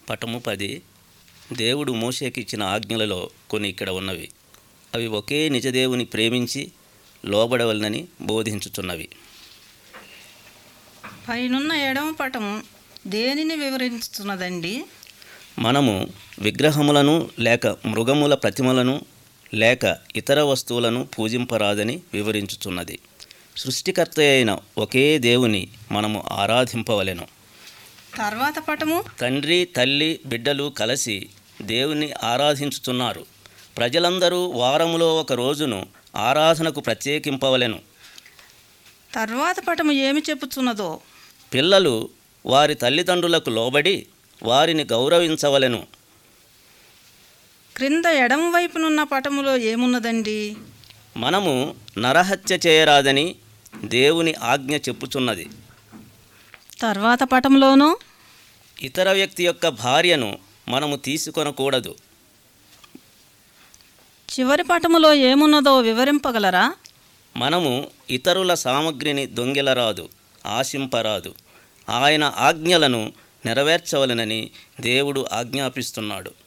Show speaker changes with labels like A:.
A: పటము పది దేవుడు మోషేకి ఇచ్చిన ఆజ్ఞలలో కొన్ని ఇక్కడ ఉన్నవి అవి ఒకే నిజదేవుని ప్రేమించి లోబడవలనని బోధించుచున్నవి
B: పైనున్న ఎడమ పటము దేనిని వివరిస్తున్నదండి
A: మనము విగ్రహములను లేక మృగముల ప్రతిమలను లేక ఇతర వస్తువులను పూజింపరాదని వివరించుచున్నది సృష్టికర్త అయిన ఒకే దేవుని మనము ఆరాధింపవలెను
B: తర్వాత పటము
A: తండ్రి తల్లి బిడ్డలు కలిసి దేవుని ఆరాధించుచున్నారు ప్రజలందరూ వారములో ఒక రోజును ఆరాధనకు ప్రత్యేకింపవలెను
B: తర్వాత పటము ఏమి చెప్పుచున్నదో
A: పిల్లలు వారి తల్లిదండ్రులకు లోబడి వారిని గౌరవించవలెను
B: క్రింద ఎడమ వైపునున్న పటములో ఏమున్నదండి
A: మనము నరహత్య చేయరాదని దేవుని ఆజ్ఞ చెప్పుచున్నది
B: తర్వాత పటంలోనూ
A: ఇతర వ్యక్తి యొక్క భార్యను మనము తీసుకొనకూడదు
B: చివరి పటములో ఏమున్నదో వివరింపగలరా
A: మనము ఇతరుల సామగ్రిని దొంగిలరాదు ఆశింపరాదు ఆయన ఆజ్ఞలను నెరవేర్చవలెనని దేవుడు ఆజ్ఞాపిస్తున్నాడు